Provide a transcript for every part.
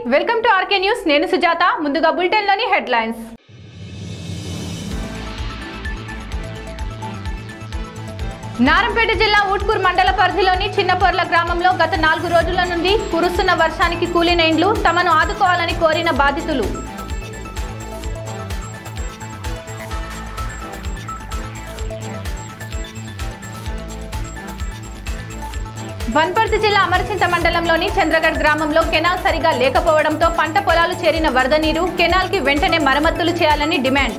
Welcome to RK news నేను సుజాత ముందుగా బులెటిన్లోని headlines Narampeta జిల్లా ఊట్కూర్ మండల పరిధిలోని చిన్నపొర్ల గ్రామంలో గత నాలుగు రోజుల నుండి కురుస్తున్న వర్షానికి కూలిన ఇండ్లు తమను ఆదుకోవాలని కోరిన బాధితులు వన్పర్తి జిల్లా అమరచింత మండలంలోని చంద్రగఢ్ గ్రామంలో కెనాల్ సరిగా లేకపోవడంతో పంట పొలాలు చేరిన వరద నీరు కెనాల్ కి వెంటనే మరమ్మతులు చేయాలని డిమాండ్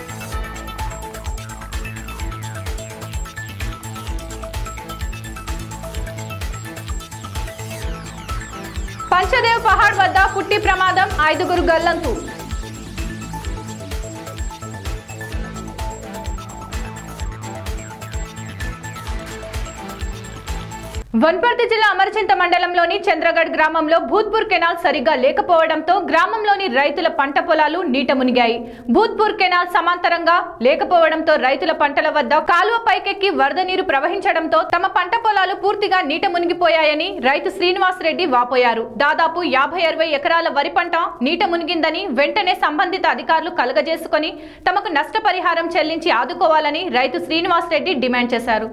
పంచదేవ్ పహాడ్ వద్ద పుట్టి ప్రమాదం ఐదుగురు గల్లంతు వన్పర్తి జిల్లా అమరచింత మండలంలోని చంద్రగఢ్ గ్రామంలో భూత్పూర్ కెనాల్ సరిగ్గా లేకపోవడంతో గ్రామంలోని రైతుల పంట పొలాలు నీట మునిగాయి భూత్పూర్ కెనాల్ సమాంతరంగా లేకపోవడంతో రైతుల పంటల వద్ద కాలువ పైకెక్కి వరద నీరు ప్రవహించడంతో తమ పంట పొలాలు పూర్తిగా నీట మునిగిపోయాయని రైతు శ్రీనివాస్ రెడ్డి వాపోయారు దాదాపు యాభై అరవై ఎకరాల వరి పంట నీట మునిగిందని వెంటనే సంబంధిత అధికారులు కలగజేసుకొని తమకు నష్టపరిహారం చెల్లించి ఆదుకోవాలని రైతు శ్రీనివాస్ రెడ్డి డిమాండ్ చేశారు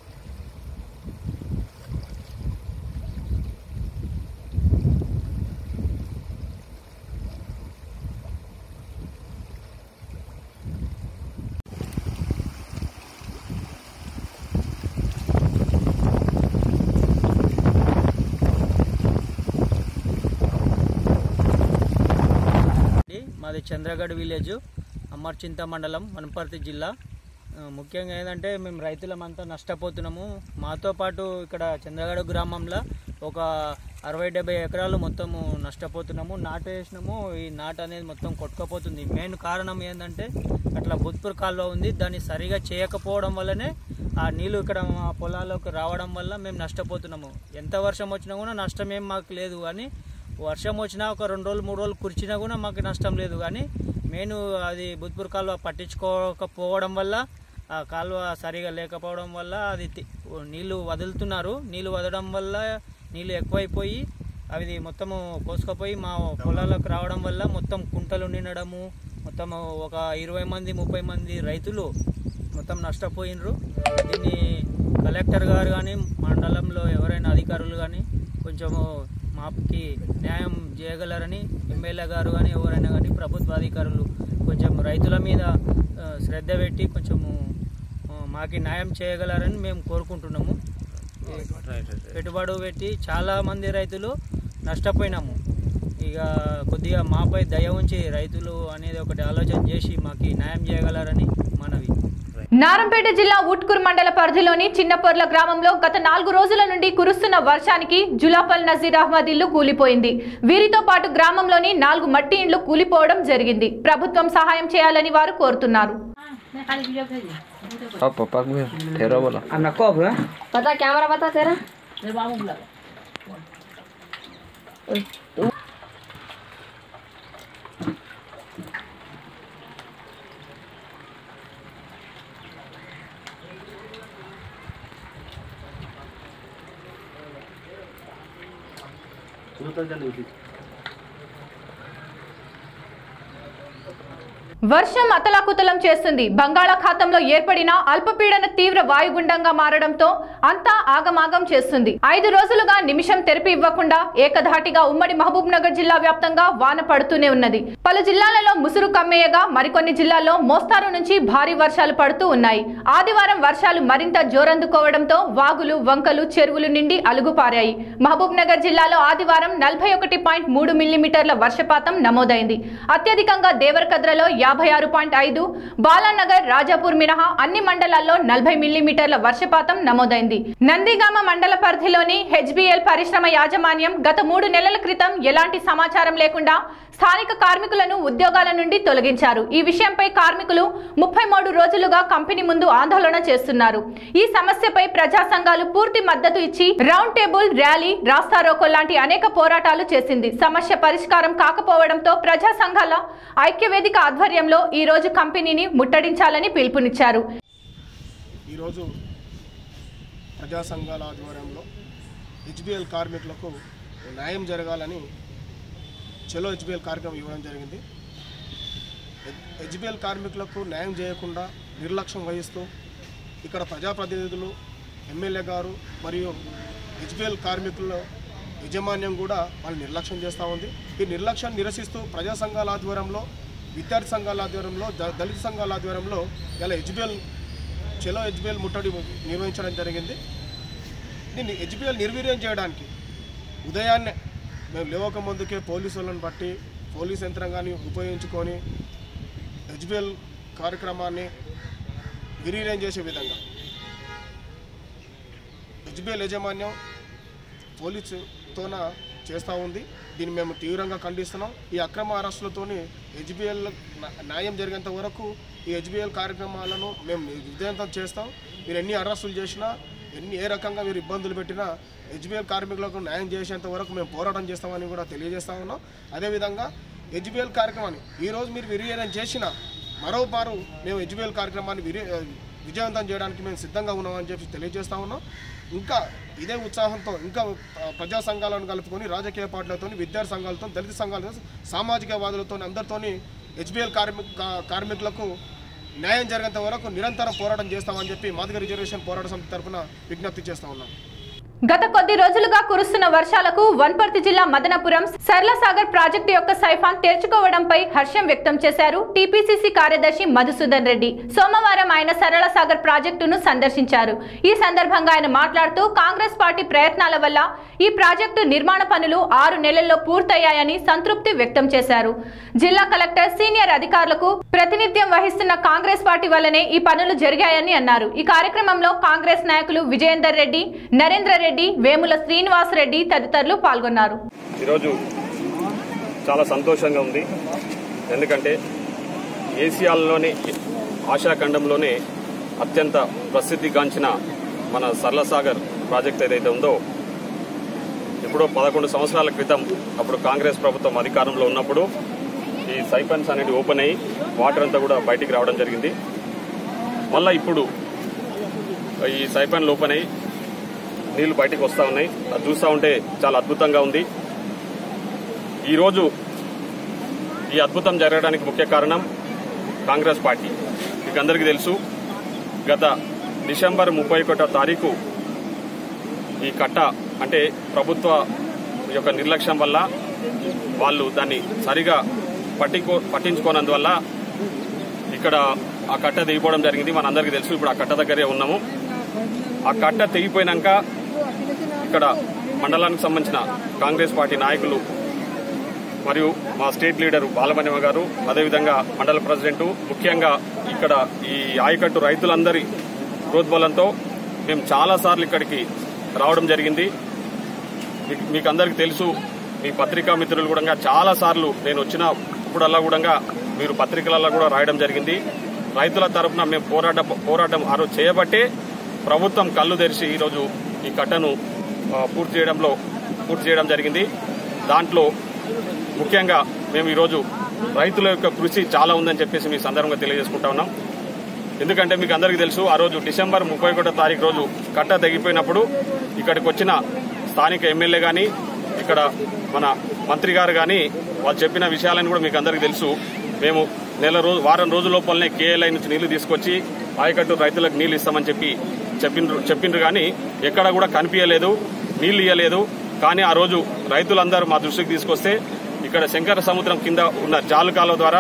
అండి. మాది చంద్రగఢ్ విలేజ్ అమర్చింత మండలం వనపర్తి జిల్లా ఆ, ముఖ్యంగా ఏంటంటే మేము రైతులమంతా నష్టపోతున్నాము మాతో పాటు ఇక్కడ చంద్రగఢ గ్రామంలో ఒక అరవై డెబ్బై ఎకరాలు మొత్తము నష్టపోతున్నాము నాటు వేసినాము ఈ నాటు అనేది మొత్తం కొట్టుకపోతుంది మెయిన్ కారణం ఏంటంటే అట్లా బుత్పూర్ కాలువ ఉంది దాన్ని సరిగా చేయకపోవడం వల్లనే ఆ నీళ్లు ఇక్కడ మా పొలాల్లోకి రావడం వల్ల మేము నష్టపోతున్నాము ఎంత వర్షం వచ్చినా కూడా నష్టం ఏం మాకు లేదు కానీ వర్షం వచ్చినా ఒక రెండు రోజులు మూడు రోజులు కురిచినా కూడా మాకు నష్టం లేదు కానీ మెయిన్ అది బుద్పూర్ కాలువ పట్టించుకోకపోవడం వల్ల ఆ కాలువ సరిగా లేకపోవడం వల్ల అది తి- నీళ్లు వదులుతున్నారు నీళ్లు వదలడం వల్ల నీళ్లు ఎక్కువైపోయి అవి మొత్తము కోసుకపోయి మా పొలాలకు రావడం వల్ల మొత్తం కుంటలు నిండడము మొత్తం ఒక ఇరవై మంది ముప్పై మంది రైతులు మొత్తం నష్టపోయినరు దీన్ని కలెక్టర్ గారు కానీ మండలంలో ఎవరైనా అధికారులు కానీ కొంచెము మాకి న్యాయం చేయగలరని ఎమ్మెల్యే గారు కానీ ఎవరైనా కానీ ప్రభుత్వ అధికారులు కొంచెం రైతుల మీద ఆ, శ్రద్ధ పెట్టి కొంచెము ఆ, మాకి న్యాయం చేయగలరని మేము కోరుకుంటున్నాము పెట్టుబడి పెట్టి చాలా మంది రైతులు నష్టపోయినాము ఇక కొద్దిగా మాపై దయ ఉంచి రైతులు అనేది ఒకటి ఆలోచన చేసి మాకు న్యాయం చేయగలరని మనవి నారంపేట జిల్లా ఉట్కూర్ మండల పరిధిలోని చిన్నపొర్ల గ్రామంలో గత నాలుగు రోజుల నుండి కురుస్తున్న వర్షానికి జులాపల్ నజీర్ అహ్మద్ ఇల్లు కూలిపోయింది వీరితో పాటు గ్రామంలోని నాలుగు మట్టి ఇండ్లు కూలిపోవడం జరిగింది ప్రభుత్వం సహాయం చేయాలని వారు కోరుతున్నారు अब पप्पा को ठहरो बोलो अन्ना कब है पता कैमरा पता तेरा వర్షం అతలాకుతలం చేస్తుంది బంగాళాఖాతంలో ఏర్పడిన అల్పపీడన తీవ్ర వాయుగుండంగా మారడంతో అంతా ఆగమాగం చేస్తుంది ఐదు రోజులుగా నిమిషం తెరిపి ఇవ్వకుండా ఏకధాటిగా ఉమ్మడి మహబూబ్ నగర్ జిల్లా వ్యాప్తంగా వాన పడుతూనే ఉన్నది పలు జిల్లాలలో ముసురు కమ్మేయగా మరికొన్ని జిల్లాల్లో మోస్తారు నుంచి భారీ వర్షాలు పడుతూ ఉన్నాయి ఆదివారం వర్షాలు మరింత జోరందుకోవడంతో వాగులు వంకలు చెరువులు నిండి అలుగుపారాయి మహబూబ్ నగర్ జిల్లాలో ఆదివారం నలభై ఒకటి పాయింట్ మూడు మిల్లీమీటర్ల వర్షపాతం నమోదైంది అత్యధికంగా దేవరకద్రలో యాభై ఆరు పాయింట్ ఐదు బాలానగర్ రాజాపూర్ మినహా అన్ని మండలాల్లో నలభై మిల్లీమీటర్ల వర్షపాతం నమోదైంది నందిగామ మండల పరిధిలోని హెచ్బిఎల్ పరిశ్రమ యాజమాన్యం గత మూడు నెలల క్రితం ఎలాంటి సమాచారం లేకుండా స్థానిక కార్మికులను ఉద్యోగాల నుండి తొలగించారు ఈ విషయంపై కార్మికులు ముప్పై మూడు రోజులుగా కంపెనీ ముందు ఆందోళన చేస్తున్నారు ఈ సమస్యపై ప్రజా సంఘాలు పూర్తి మద్దతు ఇచ్చి రౌండ్ టేబుల్ ర్యాలీ రాస్తారోకో లాంటి అనేక పోరాటాలు చేసింది సమస్య పరిష్కారం కాకపోవడంతో ప్రజా సంఘాల ఐక్యవేదిక ఆధ్వర్యంలో ఈ రోజు కంపెనీని ముట్టడించాలని పిలుపునిచ్చారు ఈరోజు ప్రజా సంఘాల ఆధ్వర్యంలో హెచ్బిఎల్ కార్మికులకు న్యాయం జరగాలని చెలో హెచ్బిఎల్ కార్యక్రమం ఇవ్వడం జరిగింది హెచ్బిఎల్ కార్మికులకు న్యాయం చేయకుండా నిర్లక్ష్యం వహిస్తూ ఇక్కడ ప్రజాప్రతినిధులు ఎమ్మెల్యే గారు మరియు హెచ్బిఎల్ కార్మికుల యాజమాన్యం కూడా వాళ్ళు నిర్లక్ష్యం చేస్తూ ఉంది ఈ నిర్లక్ష్యం నిరసిస్తూ ప్రజా సంఘాల ఆధ్వర్యంలో విద్యార్థి సంఘాల ఆధ్వర్యంలో ద- దళిత సంఘాల ఆధ్వర్యంలో ఇలా హెచ్బిఎల్ చెలో హెచ్బిఎల్ ముట్టడి నిర్వహించడం జరిగింది దీన్ని హెచ్బిఎల్ నిర్వీర్యం చేయడానికి ఉదయాన్నే మేము లేవక ముందుకే పోలీసు వాళ్ళని బట్టి పోలీస్ యంత్రాంగాన్ని ఉపయోగించుకొని హెచ్బిఎల్ కార్యక్రమాన్ని విలీనం చేసే విధంగా హెచ్బిఎల్ యాజమాన్యం పోలీసుతోన చేస్తూ ఉంది దీన్ని మేము తీవ్రంగా ఖండిస్తున్నాం ఈ అక్రమ అరెస్టులతోని హెచ్బిఎల్ న్యాయం జరిగేంత వరకు ఈ హెచ్బిఎల్ కార్యక్రమాలను మేము విజయవంతం చేస్తాం మీరు ఎన్ని అరెస్టులు చేసినా ఎన్ని ఏ రకంగా మీరు ఇబ్బందులు పెట్టినా హెచ్బిఎల్ కార్మికులకు న్యాయం చేసేంత వరకు మేము పోరాటం చేస్తామని కూడా తెలియజేస్తా ఉన్నాం అదేవిధంగా హెచ్బిఎల్ కార్యక్రమాన్ని ఈరోజు మీరు విలీనం చేసిన మరోపారు మేము హెచ్బిఎల్ కార్యక్రమాన్ని విరి విజయవంతం చేయడానికి మేము సిద్ధంగా ఉన్నామని చెప్పి తెలియజేస్తా ఉన్నాం ఇంకా ఇదే ఉత్సాహంతో ఇంకా ఆ, ప్రజా సంఘాలను కలుపుకొని రాజకీయ పార్టీలతో విద్యార్థి సంఘాలతో దళిత సంఘాలతో సామాజికవాదులతో అందరితోని హెచ్బిఎల్ కార్మిక కా- కార్మికులకు న్యాయం జరిగేంత వరకు నిరంతరం పోరాటం చేస్తామని చెప్పి మాదిగ రిజర్వేషన్ పోరాట సమితి తరఫున విజ్ఞప్తి చేస్తా ఉన్నాం గత కొద్ది రోజులుగా కురుస్తున్న వర్షాలకు వన్పర్తి జిల్లా మదనపురం సరళసాగర్ ప్రాజెక్టు యొక్క సైఫాన్ తెరుచుకోవడంపై హర్షం వ్యక్తం చేశారు టీపీసీసీ కార్యదర్శి మధుసూదన్ రెడ్డి సోమవారం ఆయన సరళసాగర్ ప్రాజెక్టును సందర్శించారు ఈ సందర్భంగా ఆయన మాట్లాడుతూ కాంగ్రెస్ పార్టీ ప్రయత్నాల వల్ల ఈ ప్రాజెక్టు నిర్మాణ పనులు ఆరు నెలల్లో పూర్తయ్యాయని సంతృప్తి వ్యక్తం చేశారు జిల్లా కలెక్టర్ సీనియర్ అధికారులకు ప్రాతినిధ్యం వహిస్తున్న కాంగ్రెస్ పార్టీ వల్లనే ఈ పనులు జరిగాయని అన్నారు ఈ కార్యక్రమంలో కాంగ్రెస్ నాయకులు విజయేందర్ రెడ్డి నరేంద్ర రెడ్డి వేముల శ్రీనివాస్ రెడ్డి తదితరులు పాల్గొన్నారు ఈరోజు చాలా సంతోషంగా ఉంది ఎందుకంటే ఏసియాలోని ఆశాఖండంలోనే అత్యంత ప్రసిద్ధిగాంచిన మన సరళసాగర్ ప్రాజెక్ట్ ఏదైతే ఉందో ఎప్పుడో పదకొండు సంవత్సరాల క్రితం అప్పుడు కాంగ్రెస్ ప్రభుత్వం అధికారంలో ఉన్నప్పుడు ఈ సైపన్స్ అనేది ఓపెన్ అయ్యి వాటర్ అంతా కూడా బయటికి రావడం జరిగింది మళ్ళీ ఇప్పుడు ఈ సైపన్లు ఓపెన్ అయ్యి నీళ్లు బయటికి వస్తూ ఉన్నాయి అది చూస్తూ ఉంటే చాలా అద్భుతంగా ఉంది ఈరోజు ఈ అద్భుతం జరగడానికి ముఖ్య కారణం కాంగ్రెస్ పార్టీ మీకు అందరికీ తెలుసు గత డిసెంబర్ ముప్పై ఒకటో తారీఖు ఈ కట్ట అంటే ప్రభుత్వ యొక్క నిర్లక్ష్యం వల్ల వాళ్ళు దాన్ని సరిగా పట్టింకో పట్టించుకోనందువల్ల ఇక్కడ ఆ కట్ట తెగిపోవడం జరిగింది మనందరికీ తెలుసు ఇప్పుడు ఆ కట్ట దగ్గరే ఉన్నాము ఆ కట్ట తెగిపోయినాక ఇక్కడ మండలానికి సంబంధించిన కాంగ్రెస్ పార్టీ నాయకులు మరియు మా స్టేట్ లీడర్ బాలమణిమ గారు అదేవిధంగా మండల ప్రెసిడెంట్ ముఖ్యంగా ఇక్కడ ఈ ఆయకట్టు రైతులందరి ప్రోద్బలంతో మేము చాలా సార్లు ఇక్కడికి రావడం జరిగింది మీకు- మీకు అందరికీ తెలుసు మీ పత్రికా మిత్రులు కూడా చాలా సార్లు నేను వచ్చిన ఇప్పుడల్లా కూడా మీరు పత్రికలలో కూడా రాయడం జరిగింది రైతుల తరఫున మేము పోరాట పోరాటం ఆ రోజు చేయబట్టే ప్రభుత్వం కళ్ళు తెరిచి ఈరోజు ఈ కట్టను ఆ, పూర్తి చేయడంలో పూర్తి చేయడం జరిగింది దాంట్లో ముఖ్యంగా మేము ఈరోజు రైతుల యొక్క కృషి చాలా ఉందని చెప్పేసి మీ సందర్భంగా తెలియజేసుకుంటా ఉన్నాం ఎందుకంటే మీకు అందరికీ తెలుసు ఆ రోజు డిసెంబర్ ముప్పై ఒకటో తారీఖు రోజు కట్ట తెగిపోయినప్పుడు ఇక్కడికి వచ్చిన స్థానిక ఎమ్మెల్యే కానీ ఇక్కడ మన మంత్రి గారు కానీ వాళ్ళు చెప్పిన విషయాలను కూడా మీకు అందరికీ తెలుసు మేము నెల రోజు వారం రోజుల లోపలనే కేఎల్ఐ నుంచి నీళ్లు తీసుకొచ్చి ఆయకట్టు రైతులకు నీళ్లు ఇస్తామని చెప్పి చెప్పిండ్రు చెప్పిండ్రు కానీ ఎక్కడ కూడా కనిపించలేదు నీళ్లు ఇవ్వలేదు కానీ ఆ రోజు రైతులందరూ మా దృష్టికి తీసుకొస్తే ఇక్కడ శంకర సముద్రం కింద ఉన్న జాలు కాలువ ద్వారా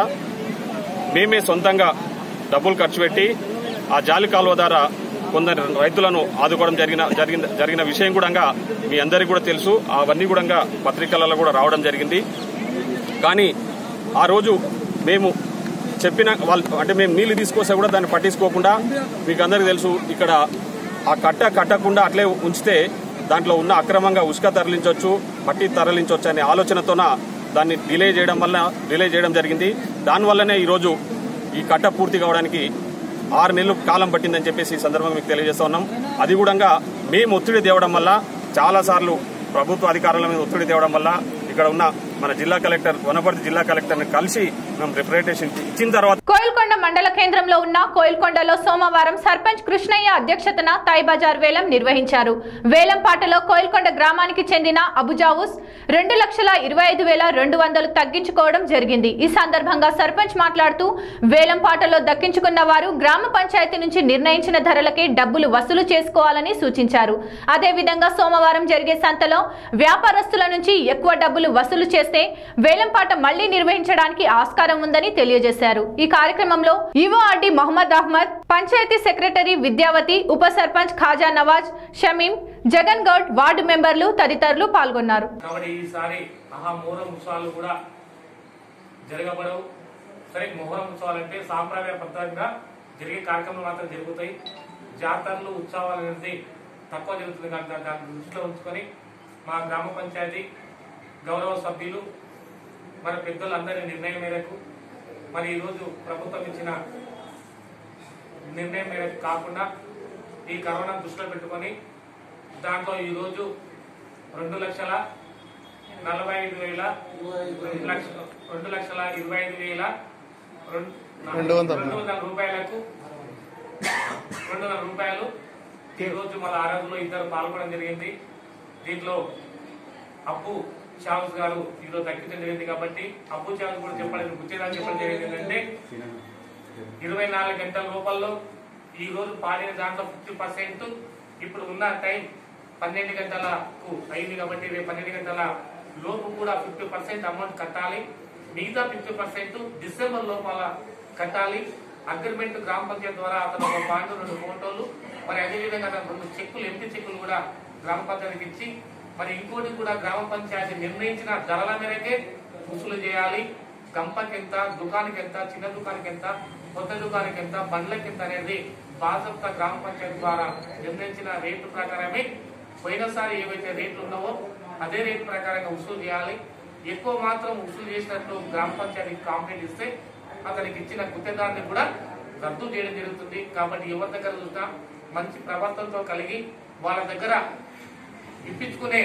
మేమే సొంతంగా డబ్బులు ఖర్చు పెట్టి ఆ జాలి కాలువ ద్వారా కొందరు రైతులను ఆదుకోవడం జరిగిన జరిగిన జరిగిన విషయం కూడా మీ అందరికీ కూడా తెలుసు అవన్నీ కూడా పత్రికలలో కూడా రావడం జరిగింది కానీ ఆ రోజు మేము చెప్పిన వాళ్ళు అంటే మేము నీళ్లు తీసుకొస్తే కూడా దాన్ని పట్టించుకోకుండా మీకు అందరికీ తెలుసు ఇక్కడ ఆ కట్ట కట్టకుండా అట్లే ఉంచితే దాంట్లో ఉన్న అక్రమంగా ఉసుక తరలించవచ్చు మట్టి తరలించవచ్చు అనే ఆలోచనతోన దాన్ని డిలే చేయడం వల్ల డిలే చేయడం జరిగింది దానివల్లనే ఈరోజు ఈ కట్ట పూర్తి కావడానికి ఆరు నెలలు కాలం పట్టిందని చెప్పేసి ఈ సందర్భంగా మీకు తెలియజేస్తా ఉన్నాం అది కూడా మేము ఒత్తిడి తేవడం వల్ల చాలా సార్లు ప్రభుత్వ అధికారుల మీద ఒత్తిడి తేవడం వల్ల ఇక్కడ ఉన్న మన జిల్లా కలెక్టర్ వనపర్తి జిల్లా కలెక్టర్ని కలిసి మేము రిప్రజెంటేషన్ ఇచ్చిన తర్వాత కోయిల్కొండ మండల కేంద్రంలో ఉన్న కోయిల్కొండలో సోమవారం సర్పంచ్ కృష్ణయ్య అధ్యక్షతన తాయ్ బజార్ వేలం నిర్వహించారు వేలం పాటలో కోయిల్కొండ గ్రామానికి చెందిన అబుజావుస్ రెండు లక్షల ఇరవై ఐదు వేల రెండు వందలు తగ్గించుకోవడం జరిగింది ఈ సందర్భంగా సర్పంచ్ మాట్లాడుతూ వేలం పాటలో దక్కించుకున్న వారు గ్రామ పంచాయతీ నుంచి నిర్ణయించిన ధరలకే డబ్బులు వసూలు చేసుకోవాలని సూచించారు అదేవిధంగా సోమవారం జరిగే సంతలో వ్యాపారస్తుల నుంచి ఎక్కువ డబ్బులు వసూలు చేస్తే వేలంపాట మళ్లీ నిర్వహించడానికి ఆస్కారం ఉందని తెలియజేశారు ఈ కార్యక్రమంలో ఈవోఆర్డి మహమ్మద్ అహ్మద్ పంచాయతీ సెక్రటరీ విద్యావతి ఉప సర్పంచ్ ఖాజా నవాజ్ షమీం జగన్ గౌడ్ వార్డు మెంబర్లు తదితరులు పాల్గొన్నారు కాబట్టి ఈసారి మహా మొహరం ఉత్సవాలు కూడా జరగబడవు సరే మొహరం ఉత్సవాలు అంటే సాంప్రదాయబద్ధంగా జరిగే కార్యక్రమాలు మాత్రం జరుగుతాయి జాతరలు ఉత్సవాలు అనేది తక్కువ జరుగుతుంది కనుక దాన్ని దృష్టిలో ఉంచుకొని మా గ్రామ పంచాయతీ గౌరవ సభ్యులు మరి పెద్దలందరి నిర్ణయం మేరకు మరి ఈరోజు ప్రభుత్వం ఇచ్చిన నిర్ణయం మేరకు కాకుండా ఈ కరోనా దృష్టిలో పెట్టుకొని దాంట్లో ఈరోజు రెండు లక్షల నలభై ఐదు వేల రెండు లక్షల రెండు లక్షల ఇరవై ఐదు వేల రెండు రెండు వందల రూపాయలకు రెండు వందల రూపాయలు ఈ రోజు మన ఆ రోజులో ఇద్దరు పాల్గొనడం జరిగింది దీంట్లో అప్పు షావుస్ గారు ఈరోజు తగ్గించడం జరిగింది కాబట్టి అప్పు షావుస్ కూడా చెప్పడం ముఖ్యంగా చెప్పడం జరిగింది ఏంటంటే ఇరవై నాలుగు గంటల రూపాయల్లో ఈ రోజు పాడిన దాంట్లో ఫిఫ్టీ పర్సెంట్ ఇప్పుడు ఉన్న టైం పన్నెండు గంటలకు అయింది కాబట్టి రేపు పన్నెండు గంటల లోపు కూడా ఫిఫ్టీ పర్సెంట్ అమౌంట్ కట్టాలి మిగతా ఫిఫ్టీ పర్సెంట్ డిసెంబర్ లోపల కట్టాలి అగ్రిమెంట్ గ్రామ పంచాయతీ ద్వారా అతను ఒక బాండ్ రెండు ఫోటోలు మరి అదేవిధంగా అతను రెండు చెక్కులు ఎంపీ చెక్కులు కూడా గ్రామ పంచాయతీకి ఇచ్చి మరి ఇంకోటి కూడా గ్రామ పంచాయతీ నిర్ణయించిన ధరల మేరకే వసూలు చేయాలి గంపకి ఎంత దుకాణానికి ఎంత చిన్న దుకాణానికి ఎంత కొత్త దుకాణానికి ఎంత బండ్లకి ఎంత అనేది బాధ్యత గ్రామ పంచాయతీ ద్వారా నిర్ణయించిన రేటు ప్రకారమే పోయినసారి ఏవైతే రేట్లు ఉన్నావో అదే రేటు ప్రకారంగా వసూలు చేయాలి ఎక్కువ మాత్రం వసూలు చేసినట్లు గ్రామ పంచాయతీకి కాంప్లైంట్ ఇస్తే అతనికి ఇచ్చిన గుత్తేదాన్ని కూడా రద్దు చేయడం జరుగుతుంది కాబట్టి ఎవరి దగ్గర చూసినా మంచి ప్రవర్తనతో కలిగి వాళ్ళ దగ్గర ఇప్పించుకునే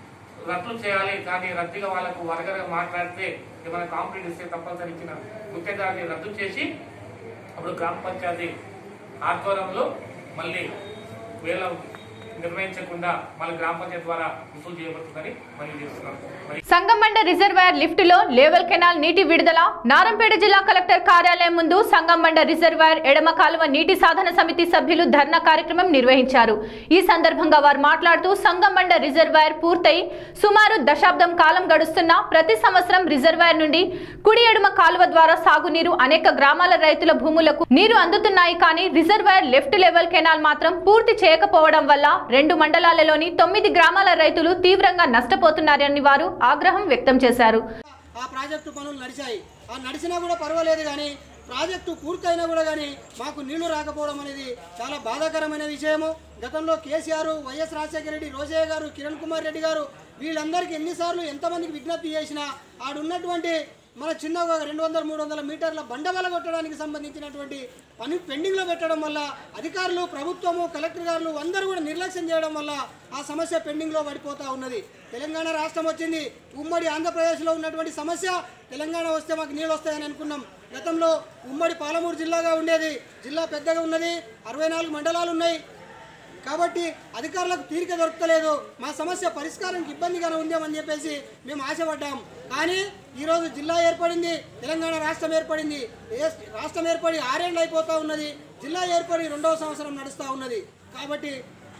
రద్దు చేయాలి కానీ రద్దుగా వాళ్ళకు వరగరగా మాట్లాడితే ఏమైనా కాంప్లైంట్ ఇస్తే తప్పనిసరి ఇచ్చిన గుత్తేదాన్ని రద్దు చేసి అప్పుడు గ్రామ పంచాయతీ ఆధ్వర్యంలో మళ్ళీ వేల నిర్వహించకుండా మళ్ళీ గ్రామ పంచాయతీ ద్వారా వసూలు చేయబడుతుందని మళ్ళీ చేస్తున్నాం మరి సంగమండ రిజర్వాయర్ లిఫ్ట్ లో లేవల్ కెనాల్ నీటి విడుదల నారంపేట జిల్లా కలెక్టర్ కార్యాలయం ముందు సంగమండ రిజర్వాయర్ ఎడమ కాలువ నీటి సాధన సమితి సభ్యులు ధర్నా కార్యక్రమం నిర్వహించారు ఈ సందర్భంగా వారు మాట్లాడుతూ సంగమండ రిజర్వాయర్ పూర్తయి సుమారు దశాబ్దం కాలం గడుస్తున్నా ప్రతి సంవత్సరం రిజర్వాయర్ నుండి కుడి ఎడమ కాలువ ద్వారా సాగునీరు అనేక గ్రామాల రైతుల భూములకు నీరు అందుతున్నాయి కానీ రిజర్వాయర్ లెఫ్ట్ లెవెల్ కెనాల్ మాత్రం పూర్తి చేయకపోవడం వల్ల రెండు మండలాలలోని తొమ్మిది గ్రామాల రైతులు తీవ్రంగా నష్టపోతున్నారని వారు ఆగ్రహం వ్యక్తం చేశారు ఆ ప్రాజెక్టు పనులు నడిచాయి ఆ నడిచినా కూడా పర్వాలేదు కానీ ప్రాజెక్టు పూర్తయినా కూడా కానీ మాకు నీళ్లు రాకపోవడం అనేది చాలా బాధాకరమైన విషయము గతంలో కేసీఆర్ వైఎస్ రాజశేఖర రెడ్డి రోజయ్య గారు కిరణ్ కుమార్ రెడ్డి గారు వీళ్ళందరికీ ఎన్నిసార్లు ఎంతమందికి విజ్ఞప్తి చేసినా ఆడున్నటువంటి మన చిన్న ఒక రెండు వందల మూడు వందల మీటర్ల బండవల కొట్టడానికి సంబంధించినటువంటి పని పెండింగ్లో పెట్టడం వల్ల అధికారులు ప్రభుత్వము కలెక్టర్ గారు అందరూ కూడా నిర్లక్ష్యం చేయడం వల్ల ఆ సమస్య పెండింగ్లో పడిపోతూ ఉన్నది తెలంగాణ రాష్ట్రం వచ్చింది ఉమ్మడి ఆంధ్రప్రదేశ్లో ఉన్నటువంటి సమస్య తెలంగాణ వస్తే మాకు నీళ్ళు వస్తాయని అనుకున్నాం గతంలో ఉమ్మడి పాలమూరు జిల్లాగా ఉండేది జిల్లా పెద్దగా ఉన్నది అరవై నాలుగు మండలాలు ఉన్నాయి కాబట్టి అధికారులకు తీరిక దొరకలేదు మా సమస్య పరిష్కారానికి ఇబ్బందిగానే ఉందేమని చెప్పేసి మేము ఆశపడ్డాం కానీ ఈరోజు జిల్లా ఏర్పడింది తెలంగాణ రాష్ట్రం ఏర్పడింది ఏ- రాష్ట్రం ఏర్పడి ఆరేళ్ళు అయిపోతూ ఉన్నది జిల్లా ఏర్పడి రెండవ సంవత్సరం నడుస్తూ ఉన్నది కాబట్టి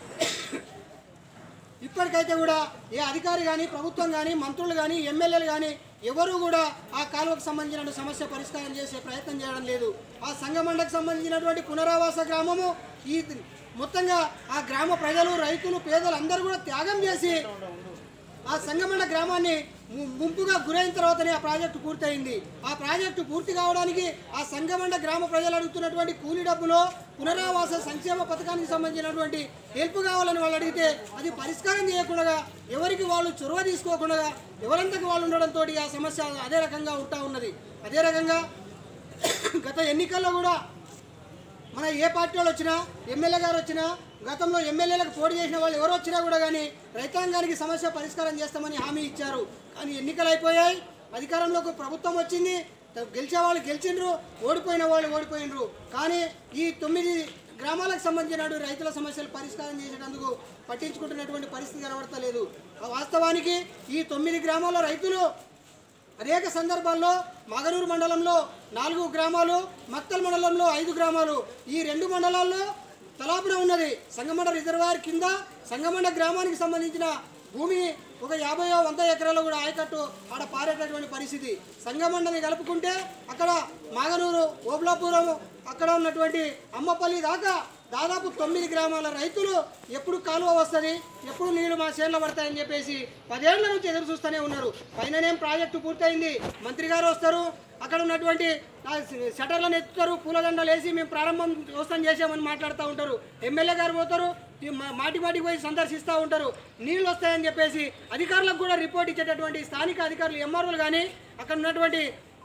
ఇప్పటికైతే కూడా ఏ అధికారి కానీ ప్రభుత్వం కానీ మంత్రులు కానీ ఎమ్మెల్యేలు కానీ ఎవరు కూడా ఆ కాలువకు సంబంధించిన సమస్య పరిష్కారం చేసే ప్రయత్నం చేయడం లేదు ఆ సంగమండకు సంబంధించినటువంటి పునరావాస గ్రామము ఈ మొత్తంగా ఆ గ్రామ ప్రజలు రైతులు పేదలు అందరూ కూడా త్యాగం చేసి ఆ సంగమండ గ్రామాన్ని ము- ముంపుగా గురైన తర్వాతనే ఆ ప్రాజెక్టు పూర్తయింది ఆ ప్రాజెక్టు పూర్తి కావడానికి ఆ సంగమండ గ్రామ ప్రజలు అడుగుతున్నటువంటి కూలీ డబ్బులో పునరావాస సంక్షేమ పథకానికి సంబంధించినటువంటి హెల్ప్ కావాలని వాళ్ళు అడిగితే అది పరిష్కారం చేయకుండా ఎవరికి వాళ్ళు చొరవ తీసుకోకుండా ఎవరంతకు వాళ్ళు ఉండడంతో ఆ సమస్య అదే రకంగా ఉంటా ఉన్నది అదే రకంగా గత ఎన్నికల్లో కూడా మన ఏ పార్టీ వాళ్ళు వచ్చినా ఎమ్మెల్యే గారు వచ్చినా గతంలో ఎమ్మెల్యేలకు పోటీ చేసిన వాళ్ళు ఎవరు వచ్చినా కూడా కానీ రైతాంగానికి సమస్య పరిష్కారం చేస్తామని హామీ ఇచ్చారు కానీ ఎన్నికలు అయిపోయాయి అధికారంలోకి ప్రభుత్వం వచ్చింది త- గెలిచే వాళ్ళు గెలిచిండ్రు ఓడిపోయిన వాళ్ళు ఓడిపోయినరు కానీ ఈ తొమ్మిది గ్రామాలకు సంబంధించిన రైతుల సమస్యలు పరిష్కారం చేసేటందుకు పట్టించుకుంటున్నటువంటి పరిస్థితి కనబడతలేదు ఆ వాస్తవానికి ఈ తొమ్మిది గ్రామాల రైతులు అనేక సందర్భాల్లో మగనూరు మండలంలో నాలుగు గ్రామాలు మక్తల్ మండలంలో ఐదు గ్రామాలు ఈ రెండు మండలాల్లో తలాపున ఉన్నది సంగమండ రిజర్వాయర్ కింద సంగమండ గ్రామానికి సంబంధించిన భూమిని ఒక యాభై వంద ఎకరాలు కూడా ఆయకట్టు ఆడ పారేటటువంటి పరిస్థితి సంగమండని కలుపుకుంటే అక్కడ మాగనూరు ఓబ్లాపురం అక్కడ ఉన్నటువంటి అమ్మపల్లి దాకా దాదాపు తొమ్మిది గ్రామాల రైతులు ఎప్పుడు కాలువ వస్తుంది ఎప్పుడు నీళ్లు మా చేనులో పడతాయని చెప్పేసి పదేళ్ల నుంచి ఎదురు చూస్తూనే ఉన్నారు పైననేం ప్రాజెక్టు పూర్తయింది మంత్రి గారు వస్తారు అక్కడ ఉన్నటువంటి ఆ షటర్లను ఎత్తుతారు పూలదండలు వేసి మేము ప్రారంభం వ్యవస్థం చేసామని మాట్లాడుతూ ఉంటారు ఎమ్మెల్యే గారు పోతారు ఈ మా- మాటి మాటికి పోయి సందర్శిస్తూ ఉంటారు నీళ్ళు వస్తాయని చెప్పేసి అధికారులకు కూడా రిపోర్ట్ ఇచ్చేటటువంటి స్థానిక అధికారులు ఎంఆర్ఓలు కానీ అక్కడ ఉన్నటువంటి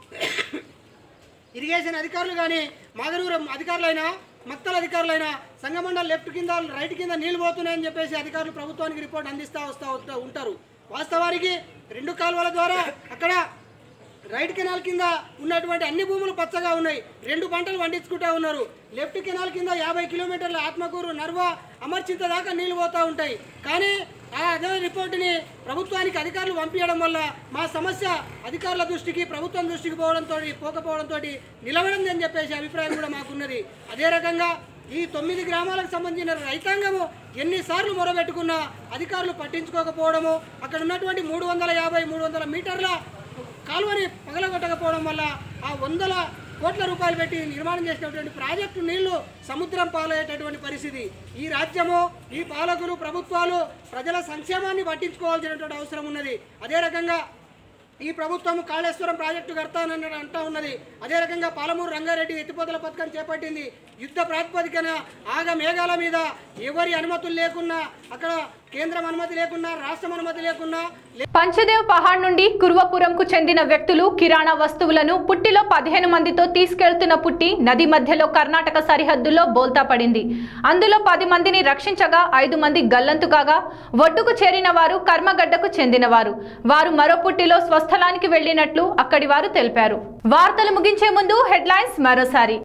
ఇరిగేషన్ అధికారులు కానీ మాగనూరు అధికారులైనా మక్తల అధికారులైనా సంగమండల లెఫ్ట్ కింద రైట్ కింద నీళ్లు పోతున్నాయని చెప్పేసి అధికారులు ప్రభుత్వానికి రిపోర్ట్ అందిస్తూ వస్తూ వస్తూ ఉంటారు వాస్తవానికి రెండు కాలువల ద్వారా అక్కడ రైట్ కెనాల్ కింద ఉన్నటువంటి అన్ని భూములు పచ్చగా ఉన్నాయి రెండు పంటలు పండించుకుంటా ఉన్నారు లెఫ్ట్ కెనాల్ కింద యాభై కిలోమీటర్ల ఆత్మకూరు నర్వ అమర్చింత దాకా నీళ్లు పోతూ ఉంటాయి కానీ ఆ అదే రిపోర్టుని ప్రభుత్వానికి అధికారులు పంపించడం వల్ల మా సమస్య అధికారుల దృష్టికి ప్రభుత్వం దృష్టికి పోవడంతో పోకపోవడంతో నిలబడింది అని చెప్పేసి అభిప్రాయం కూడా మాకున్నది అదే రకంగా ఈ తొమ్మిది గ్రామాలకు సంబంధించిన రైతాంగము ఎన్నిసార్లు మొరబెట్టుకున్నా అధికారులు పట్టించుకోకపోవడము అక్కడ ఉన్నటువంటి మూడు వందల యాభై మూడు వందల మీటర్ల కాలువని పగలగొట్టకపోవడం వల్ల ఆ వందల కోట్ల రూపాయలు పెట్టి నిర్మాణం చేసినటువంటి ప్రాజెక్టు నీళ్లు సముద్రం పాలయ్యేటటువంటి పరిస్థితి ఈ రాజ్యము ఈ పాలకులు ప్రభుత్వాలు ప్రజల సంక్షేమాన్ని పట్టించుకోవాల్సినటువంటి అవసరం ఉన్నది అదే రకంగా ఈ ప్రభుత్వం కాళేశ్వరం ప్రాజెక్టు కడతానని అంటా ఉన్నది అదే రకంగా పాలమూరు రంగారెడ్డి ఎత్తిపోతల పథకం చేపట్టింది యుద్ధ ప్రాతిపదికన ఆగ మేఘాల మీద ఎవరి అనుమతులు లేకున్నా అక్కడ కేంద్రం అనుమతి లేకున్నా రాష్ట్రం అనుమతి లేకున్నా పంచదేవ్ పహాడ్ నుండి కుర్వపురంకు చెందిన వ్యక్తులు కిరాణా వస్తువులను పుట్టిలో పదిహేను మందితో తీసుకెళ్తున్న పుట్టి నది మధ్యలో కర్ణాటక సరిహద్దులో బోల్తా పడింది అందులో పది మందిని రక్షించగా ఐదు మంది గల్లంతు కాగా ఒడ్డుకు చేరిన వారు కర్మగడ్డకు చెందినవారు వారు మరో పుట్టిలో స్వస్థలానికి వెళ్లినట్లు అక్కడి వారు తెలిపారు వార్తలు ముగించే ముందు హెడ్లైన్స్ మరోసారి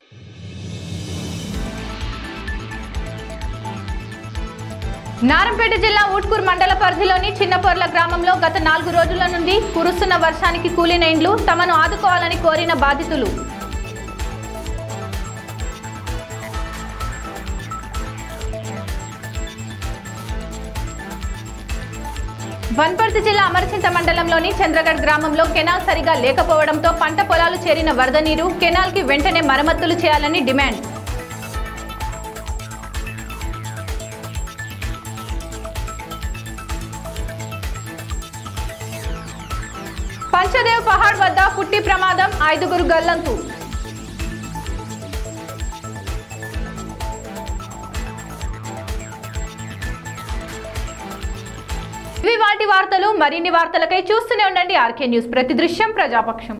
నారంపేట జిల్లా ఊట్కూర్ మండల పరిధిలోని చిన్నపొర్ల గ్రామంలో గత నాలుగు రోజుల నుండి కురుస్తున్న వర్షానికి కూలిన ఇండ్లు తమను ఆదుకోవాలని కోరిన బాధితులు వన్పర్తి జిల్లా అమరచింత మండలంలోని చంద్రగఢ్ గ్రామంలో కెనాల్ సరిగా లేకపోవడంతో పంట పొలాలు చేరిన వరద నీరు కెనాల్ కి వెంటనే మరమ్మతులు చేయాలని డిమాండ్ పంచదేవ్ పహాడ్ వద్ద పుట్టి ప్రమాదం ఐదుగురు గల్లంతు ఇవి వాటి వార్తలు మరిన్ని వార్తలకై చూస్తూనే ఉండండి ఆర్కే న్యూస్ ప్రతి దృశ్యం ప్రజాపక్షం